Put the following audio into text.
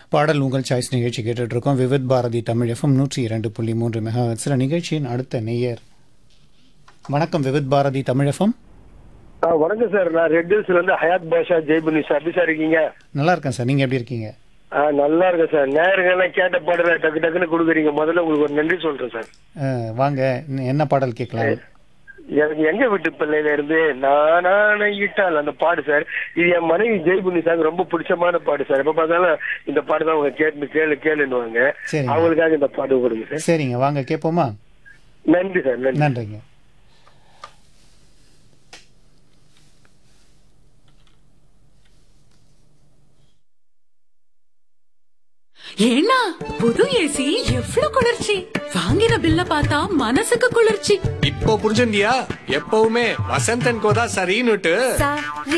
பாடல் உங்கள் சாய்ஸ் நிகழ்ச்சி கேட்டுட்டு இருக்கோம் விவித் பாரதி தமிழ் எஃப்எம் நூற்றி இரண்டு புள்ளி மூன்று மெகா சில நிகழ்ச்சியின் அடுத்த நேயர் வணக்கம் விவித் பாரதி தமிழ் எஃப்எம் ஆ வணக்கம் சார் நான் ரெட் ஹில்ஸ்ல இருந்து ஹயாத் பாஷா ஜெய்புனி சார் எப்படி சார் இருக்கீங்க நல்லா இருக்கேன் சார் நீங்கள் எப்படி இருக்கீங்க ஆ நல்லா இருக்கேன் சார் நேருங்கெல்லாம் கேட்ட பாடல டக்கு டக்குன்னு கொடுக்குறீங்க முதல்ல உங்களுக்கு ஒரு நன்றி சொல்றேன் சார் அஹ், வாங்க இன்னும் என்ன பாடல் கேட்கலாம் எனக்கு எங்க வீட்டு பிள்ளையில இருந்து நானான ஈட்டால் அந்த பாடு சார் இது என் மனைவி ஜெய்புனி சார் ரொம்ப பிடிச்சமான பாடு சார் எப்ப பார்த்தாலும் இந்த பாடு தான் அவங்க கேட்டு கேளு கேளுன்னுவாங்க சரிங்க. அவங்களுக்காக இந்த பாடு கொடுங்க சார் சரிங்க வாங்க கேட்போமா நன்றி சார் நன்றி நன்றிங்க ஏன்னா புது ஏசி எவ்வளவு குளிர்ச்சி வாங்கின பில்ல பார்த்தா மனசுக்கு குளிர்ச்சி இப்போ புரிஞ்சுண்டியா எப்பவுமே வசந்தன் கோதா சரின்னுட்டு